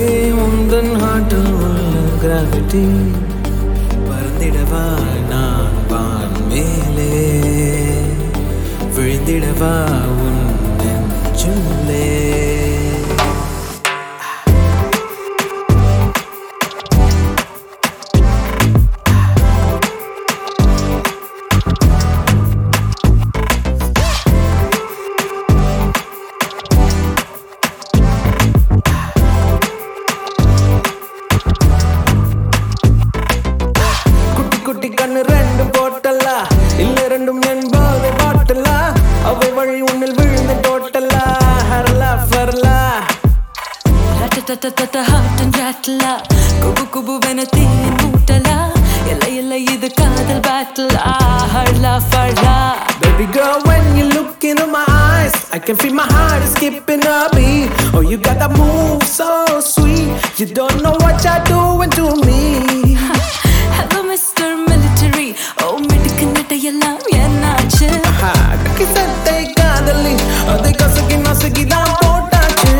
உந்தன் ஹார்ட்டில் உள்ள கிராவிட்டி பறந்திடவா நான் வான் மேலே விழுந்திடவா உன் நெஞ்சுள்ளே குட்டி குட்டி கண்ணு ரெண்டு போட்டலா இல்ல ரெண்டும் என்பது பாட்டலா அவை வழி உன்னில் விழுந்த டோட்டலா ஹரலா ஃபர்லா ரட்டட்டட்டட்ட ஹார்ட் அண்ட் ராட்டலா குபு குபுவென தீயின் மூட்டலா இல்லை இல்லை இது காதல் பேட்டலா ஹர்லா ஃபர்லா Baby girl, when you look into my eyes, I can feel my heart is skipping a beat. Oh, you got that move so sweet. You don't know what you're doing to me. Hello mister military ஓ மிடுக்கு நட்டையெல்லாம் என்னாச்சு Ha, கக்கி சட்டை காதலி அதை கசக்கி நசுக்கி தான் போட்டாச்சு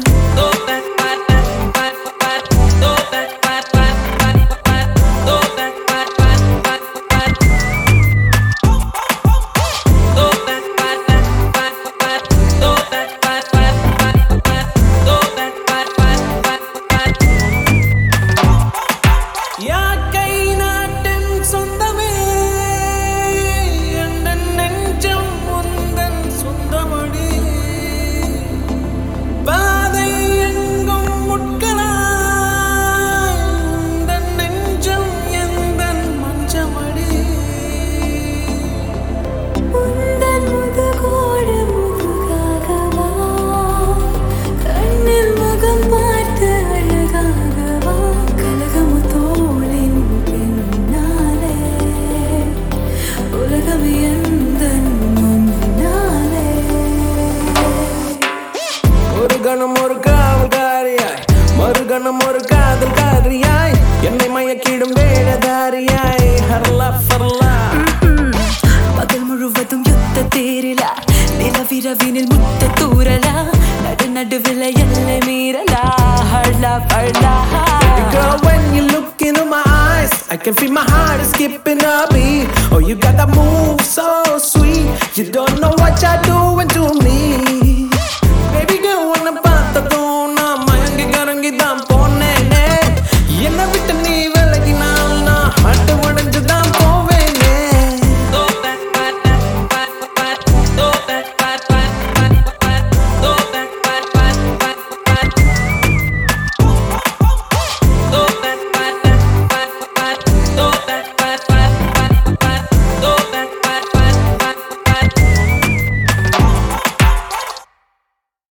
யாக்கை நாட்டின் சொந்தமே எந்தன் நெஞ்சம் உந்தன் சொந்தமடி பாதை எங்கும் முட்களாய் உந்தன் நெஞ்சம் எந்தன் மஞ்சமடி உந்தன் முதுகோடு முதுகாகவா கண்ணில் முகம் பார்த்து அழகாகவா கலகமு தோளின் பின்னாலே உலகம் எந்தன் முன்னாலே ஒரு கணம் ஒரு காவல்காரியாய் மறுகணம் ஒரு காதல்காரியாய் என்னை மயக்கிடும் வேடதாரியாய் ஹர்லா ஃபர்லா பகல் முழுவதும் யுத்த தேரிலா நிலவிரவினில் முத்த தூரலா நடு நடுவில் எல்லை மீறலா ஹர்லா பர்லா Girl, when you look into my eyes, I can feel my heart is skipping a beat. Oh, you got that move so sweet. You don't know what you're doing to me. Baby girl, உன்னை பார்த்ததும் நான் மயங்கி கரங்கி தான் போனேனே என்னை விட்டு